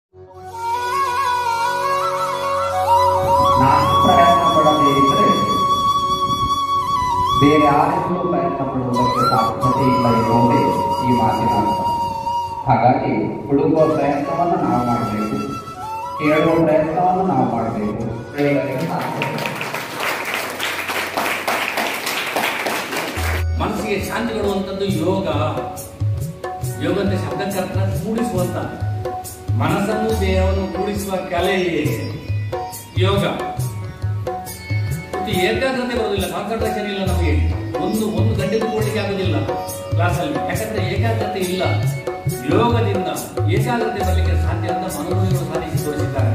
ನಾನು ಪ್ರಯತ್ನ ಪಡದೇ ಇದ್ರೆ ಬೇರೆ ಯಾರಿಗೂ ಪ್ರಯತ್ನ ಪಡುವುದಕ್ಕೆ ಸಾಧ್ಯತೆ ಇಲ್ಲ ಎನ್ನುವುದೇ ಈ ಮಾತಿನ ಅರ್ಥ ಹಾಗಾಗಿ ಹುಡುಕುವ ಪ್ರಯತ್ನವನ್ನು ನಾವು ಮಾಡಬೇಕು ಕೇಳುವ ಪ್ರಯತ್ನವನ್ನು ನಾವು ಮಾಡಬೇಕು ಪ್ರಯೋಗಕ್ಕೆ ಸಾಧ್ಯ ಮನಸ್ಸಿಗೆ ಶಾಂತಿ ಕೊಡುವಂಥದ್ದು ಯೋಗ ಯೋಗ ಅಂತ ಶಬ್ದಕ್ಕರ್ಥ ಕೂಡಿಸುವಂತ ಮನಸ್ಸನ್ನು ದೇಹವನ್ನು ಕೂಡಿಸುವ ಕಲೆಯೇ ಯೋಗ ಮತ್ತು ಏಕಾಗ್ರತೆ ಬರೋದಿಲ್ಲ ಕಾನ್ಸಂಟ್ರೇಷನ್ ಇಲ್ಲ ನಮಗೆ ಒಂದು ಒಂದು ಗಂಟೆ ಕೂಡಲಿಕ್ಕೆ ಆಗೋದಿಲ್ಲ ಕ್ಲಾಸಲ್ಲಿ ಯಾಕಂದ್ರೆ ಏಕಾಗ್ರತೆ ಇಲ್ಲ ಯೋಗದಿಂದ ಏಕಾಗ್ರತೆ ಬರಲಿಕ್ಕೆ ಸಾಧ್ಯ ಅಂತ ಮನೋರೋಗಿಗಳು ಸಾಧಿಸಿ ತೋರಿಸಿದ್ದಾರೆ